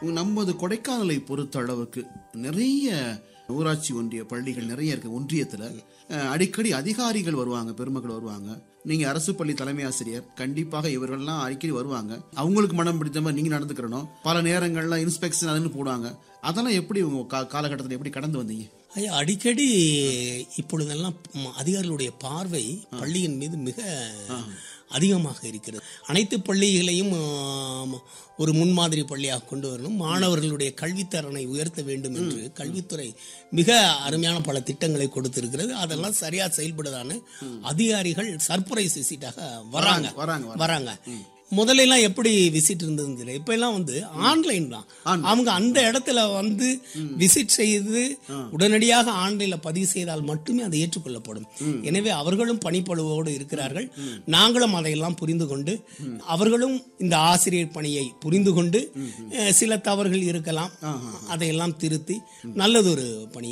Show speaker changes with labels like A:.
A: நமது கொடைக்கானலை பொறுத்த அளவுக்கு நிறைய ஊராட்சி ஒன்றிய பள்ளிகள் நிறைய இருக்கு ஒன்றியத்துல அஹ், அடிக்கடி அதிகாரிகள் வருவாங்க பெருமக்கள் வருவாங்க நீங்க அரசு பள்ளி தலைமை ஆசிரியர் கண்டிப்பாக இவர்கள்லாம் அடிக்கடி வருவாங்க அவங்களுக்கு மனம் பிடித்த மாதிரி நீங்க நடந்துக்கிறணும் பல நேரங்கள்ல இன்ஸ்பெக்ஷன் அதுன்னு போடுவாங்க அதெல்லாம் எப்படி உங்க கா- காலகட்டத்துல எப்படி கடந்து வந்தீங்க
B: ஐயா அடிக்கடி இப்பொழுதெல்லாம் ம், அதிகாரிகளுடைய பார்வை பள்ளியின் மீது மிக அதிகமாக இருக்கிறது அனைத்து பள்ளிகளையும் ஆம், ஒரு முன்மாதிரி பள்ளியாக கொண்டு வரணும் மாணவர்களுடைய கல்வித்தரனை உயர்த்த வேண்டும் என்று கல்வித்துறை மிக அருமையான பல திட்டங்களை கொடுத்திருக்கிறது அதெல்லாம் சரியா செயல்படுதான்னு அதிகாரிகள் சர்ப்ரைஸ் விசிட்டாக வராங்க
A: வராங்க, வராங்க.
B: வராங்க முதல்ல எல்லாம் எப்படி விசிட் இருந்ததுன்னு தெரியல இப்ப எல்லாம் வந்து ஆன்லைன் தான் அவங்க அந்த இடத்துல வந்து விசிட் செய்து உடனடியாக ஆன்லைன்ல பதிவு செய்தால் மட்டுமே அது ஏற்றுக்கொள்ளப்படும் எனவே அவர்களும் பணிப்பழுவோடு இருக்கிறார்கள் நாங்களும் அதையெல்லாம் புரிந்து கொண்டு அவர்களும் இந்த ஆசிரியர் பணியை புரிந்து கொண்டு அஹ், சில தவறுகள் இருக்கலாம் அதையெல்லாம் திருத்தி நல்லதொரு பணியை